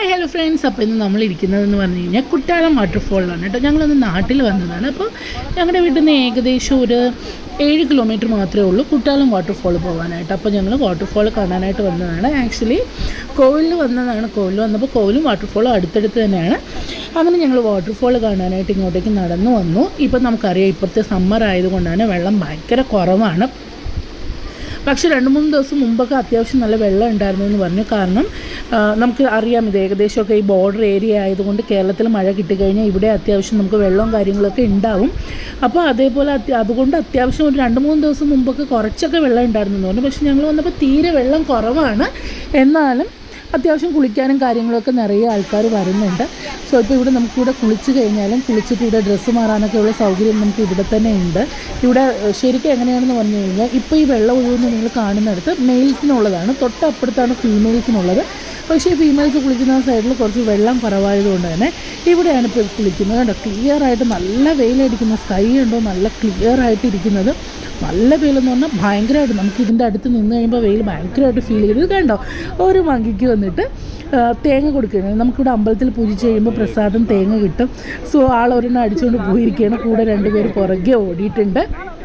hi hello friends അപ്പോൾ ഇന്ന് നമ്മൾ ഇരിക്കുന്നതെന്ന് പറഞ്ഞു കഴിഞ്ഞാൽ കുറ്റാലം വാട്ടർഫോളിലാണ് കേട്ടോ ഞങ്ങളൊന്ന് നാട്ടിൽ വന്നതാണ് അപ്പോൾ ഞങ്ങളുടെ വീട്ടിൽ നിന്ന് ഏകദേശം ഒരു ഏഴ് കിലോമീറ്റർ മാത്രമേ ഉള്ളൂ കുറ്റാലം വാട്ടർഫോൾ പോകാനായിട്ട് അപ്പോൾ ഞങ്ങൾ വാട്ടർഫോൾ കാണാനായിട്ട് വന്നതാണ് ആക്ച്വലി കോവിലിൽ വന്നതാണ് കോവിലിൽ വന്നപ്പോൾ കോവിലും വാട്ടർഫോളും അടുത്തടുത്ത് തന്നെയാണ് അങ്ങനെ ഞങ്ങൾ വാട്ടർഫോൾ കാണാനായിട്ട് ഇങ്ങോട്ടേക്ക് നടന്നു വന്നു ഇപ്പം നമുക്കറിയാം ഇപ്പോഴത്തെ സമ്മർ ആയതുകൊണ്ടാണ് വെള്ളം ഭയങ്കര കുറവാണ് പക്ഷെ രണ്ട് മൂന്ന് ദിവസം മുമ്പൊക്കെ അത്യാവശ്യം നല്ല വെള്ളം ഉണ്ടായിരുന്നു എന്ന് പറഞ്ഞു കാരണം ആ, നമുക്ക് അറിയാം ഇത് ഏകദേശമൊക്കെ ഈ ബോർഡർ ഏരിയ ആയതുകൊണ്ട് കേരളത്തിൽ മഴ കിട്ടിക്കഴിഞ്ഞാൽ ഇവിടെ അത്യാവശ്യം നമുക്ക് വെള്ളവും കാര്യങ്ങളൊക്കെ ഉണ്ടാവും അപ്പോൾ അതേപോലെ അത്യ- അതുകൊണ്ട് അത്യാവശ്യം ഒരു രണ്ട് മൂന്ന് ദിവസം മുമ്പൊക്കെ കുറച്ചൊക്കെ വെള്ളം ഉണ്ടായിരുന്നു എന്ന് പറഞ്ഞു പക്ഷെ ഞങ്ങൾ വന്നപ്പോൾ തീരെ വെള്ളം കുറവാണ് എന്നാലും അത്യാവശ്യം കുളിക്കാനും കാര്യങ്ങളൊക്കെ നിറയെ ആൾക്കാർ വരുന്നുണ്ട് സോ ഇപ്പോൾ ഇവിടെ നമുക്കിവിടെ കുളിച്ച് കഴിഞ്ഞാലും കുളിച്ചിട്ട് ഇവിടെ ഡ്രസ്സ് മാറാനൊക്കെ ഉള്ള സൗകര്യം നമുക്ക് ഇവിടെ തന്നെ ഉണ്ട് ഇവിടെ ഏഹ്, ശരിക്കും എങ്ങനെയാണെന്ന് പറഞ്ഞു കഴിഞ്ഞാൽ ഇപ്പോൾ ഈ വെള്ളം ഒഴുകുന്ന നിങ്ങൾ കാണുന്നിടത്ത് മെയിൽസിനുള്ളതാണ് തൊട്ടപ്പുറത്താണ് ഫീമെയിൽസിനുള്ളത് പക്ഷേ ഫീമെയിൽസ് കുളിക്കുന്ന സൈഡിൽ കുറച്ച് വെള്ളം കുറവായതുകൊണ്ട് തന്നെ ഇവിടെയാണ് ഇപ്പോൾ കുളിക്കുന്നത് കണ്ടോ ക്ലിയർ ആയിട്ട് നല്ല വെയിലടിക്കുന്ന സ്കൈ ഉണ്ടോ നല്ല ക്ലിയർ ആയിട്ട് ഇരിക്കുന്നത് നല്ല വെയിലെന്ന് പറഞ്ഞാൽ ഭയങ്കരമായിട്ട് നമുക്ക് ഇതിൻ്റെ അടുത്ത് നിന്ന് കഴിയുമ്പോൾ വെയിൽ ഭയങ്കരമായിട്ട് ഫീൽ ചെയ്ത് ഇത് കണ്ടോ ഒരു മങ്കിക്ക് വന്നിട്ട് ആ, തേങ്ങ കൊടുക്കുകയാണ് നമുക്കിവിടെ അമ്പലത്തിൽ പൂജിച്ച് കഴിയുമ്പോൾ പ്രസാദം തേങ്ങ കിട്ടും സോ ആൾ ഒരെണ്ണം അടിച്ചുകൊണ്ട് പോയിരിക്കുകയാണ് കൂടെ രണ്ടുപേര് പുറകെ ഓടിയിട്ടുണ്ട്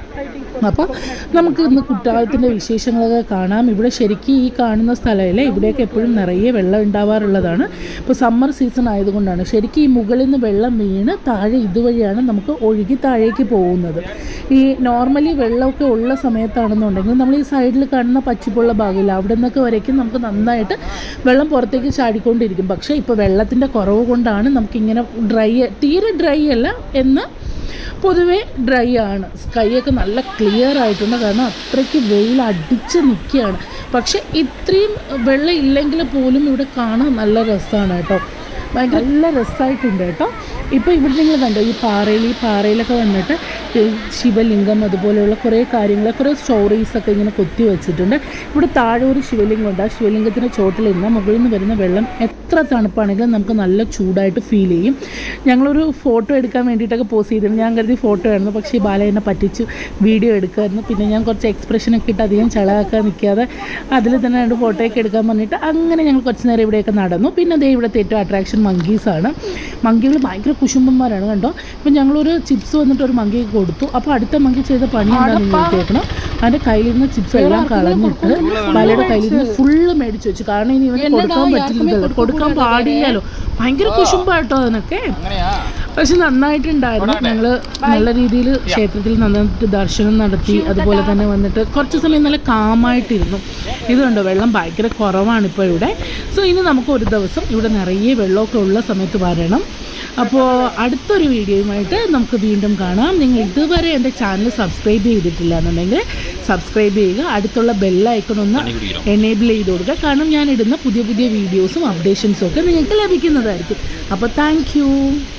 അപ്പോൾ നമുക്ക് ഇന്ന് കുറ്റാലത്തിൻ്റെ വിശേഷങ്ങളൊക്കെ കാണാം ഇവിടെ ശരിക്കും ഈ കാണുന്ന സ്ഥലമില്ലേ ഇവിടെയൊക്കെ എപ്പോഴും നിറയെ വെള്ളം ഉണ്ടാവാറുള്ളതാണ് ഇപ്പോൾ സമ്മർ സീസൺ ആയതുകൊണ്ടാണ് ശരിക്കും ഈ മുകളിൽ നിന്ന് വെള്ളം വീണ് താഴെ ഇതുവഴിയാണ് നമുക്ക് ഒഴുകി താഴേക്ക് പോകുന്നത് ഈ നോർമലി വെള്ളമൊക്കെ ഉള്ള സമയത്താണെന്നുണ്ടെങ്കിൽ നമ്മൾ ഈ സൈഡിൽ കാണുന്ന പച്ചിപ്പുള്ള ഭാഗമില്ല അവിടെ നിന്നൊക്കെ വരയ്ക്കും നമുക്ക് നന്നായിട്ട് വെള്ളം പുറത്തേക്ക് ചാടിക്കൊണ്ടിരിക്കും പക്ഷേ ഇപ്പോൾ വെള്ളത്തിൻ്റെ കുറവ് കൊണ്ടാണ് നമുക്കിങ്ങനെ ഡ്രൈ തീരെ ഡ്രൈ അല്ല എന്ന് പൊതുവേ ഡ്രൈ ആണ് സ്കൈയൊക്കെ നല്ല ക്ലിയർ ആയിട്ടുണ്ട് കാരണം അത്രയ്ക്ക് വെയിൽ അടിച്ച് നിൽക്കുകയാണ് പക്ഷെ ഇത്രയും വെള്ളം ഇല്ലെങ്കിൽ പോലും ഇവിടെ കാണാൻ നല്ല രസമാണ് കേട്ടോ ഭയങ്കര നല്ല രസമായിട്ടുണ്ട് കേട്ടോ ഇപ്പോൾ ഇവിടെ നിങ്ങൾ കണ്ടോ ഈ പാറയിൽ ഈ പാറയിലൊക്കെ വന്നിട്ട് ഈ ശിവലിംഗം അതുപോലെയുള്ള കുറേ കാര്യങ്ങൾ കുറേ സ്റ്റോറീസൊക്കെ ഇങ്ങനെ കൊത്തി വെച്ചിട്ടുണ്ട് ഇവിടെ താഴെ ഒരു ശിവലിംഗം ഉണ്ട് ആ ശിവലിംഗത്തിൻ്റെ ചോട്ടിൽ നിന്ന് മുകളിൽ നിന്ന് വരുന്ന വെള്ളം എത്ര തണുപ്പാണെങ്കിലും നമുക്ക് നല്ല ചൂടായിട്ട് ഫീൽ ചെയ്യും ഞങ്ങളൊരു ഫോട്ടോ എടുക്കാൻ വേണ്ടിയിട്ടൊക്കെ പോസ് ചെയ്തിരുന്നു ഞാൻ കരുതി ഫോട്ടോ ആയിരുന്നു പക്ഷേ ഈ ബാല എന്നെ പറ്റിച്ചു വീഡിയോ എടുക്കുമായിരുന്നു പിന്നെ ഞാൻ കുറച്ച് എക്സ്പ്രഷനൊക്കെ ഇട്ട് അധികം ചളാക്കാൻ നിൽക്കാതെ അതിൽ തന്നെ രണ്ട് ഫോട്ടോയൊക്കെ എടുക്കാൻ പറഞ്ഞിട്ട് അങ്ങനെ ഞങ്ങൾ കുറച്ച് നേരം ഇവിടെയൊക്കെ നടന്നു പിന്നെ അതേ ഇവിടുത്തെ ഏറ്റവും അട്രാക്ഷൻ മങ്കീസാണ് മങ്കികൾ ഭയങ്കര കുശുമ്പന്മാരാണ് കണ്ടോ ഇപ്പം ഞങ്ങളൊരു ചിപ്സ് വന്നിട്ട് ഒരു മങ്കിക്ക് കൊടുത്തു അപ്പോൾ അടുത്ത മങ്കി ചെയ്ത പണി എന്താണെന്ന് നിങ്ങൾ കേൾക്കണം അതിൻ്റെ കയ്യിലിരുന്ന ചിപ്സ് എല്ലാം കളഞ്ഞിട്ട് ബാലയുടെ കയ്യിലിരുന്ന് ഫുള്ള് മേടിച്ച് വെച്ചു കാരണം ഇനി ഇവന് കൊടുക്കാൻ പറ്റില്ലല്ലോ കൊടുക്കാൻ പാടില്ലല്ലോ ഭയങ്കര കുശുമ്പാട്ടോ അതിനൊക്കെ പക്ഷെ നന്നായിട്ടുണ്ടായിരുന്നു ഞങ്ങൾ നല്ല രീതിയിൽ ക്ഷേത്രത്തിൽ നന്നായിട്ട് ദർശനം നടത്തി അതുപോലെ തന്നെ വന്നിട്ട് കുറച്ച് സമയം നല്ല കാമായിട്ടിരുന്നു ഇത് കണ്ടോ വെള്ളം ഭയങ്കര കുറവാണ് ഇപ്പോൾ ഇവിടെ സോ ഇനി നമുക്ക് ഒരു ദിവസം ഇവിടെ നിറയെ വെള്ളമൊക്കെ ഉള്ള സമയത്ത് വരണം അപ്പോൾ അടുത്തൊരു വീഡിയോയുമായിട്ട് നമുക്ക് വീണ്ടും കാണാം നിങ്ങൾ ഇതുവരെ എൻ്റെ ചാനൽ സബ്സ്ക്രൈബ് ചെയ്തിട്ടില്ല എന്നുണ്ടെങ്കിൽ സബ്സ്ക്രൈബ് ചെയ്യുക അടുത്തുള്ള ബെല്ലൈക്കൺ ഒന്ന് എനേബിൾ ചെയ്ത് കൊടുക്കുക കാരണം ഞാൻ ഇടുന്ന പുതിയ പുതിയ വീഡിയോസും അപ്ഡേഷൻസും ഒക്കെ നിങ്ങൾക്ക് ലഭിക്കുന്നതായിരിക്കും അപ്പോൾ താങ്ക്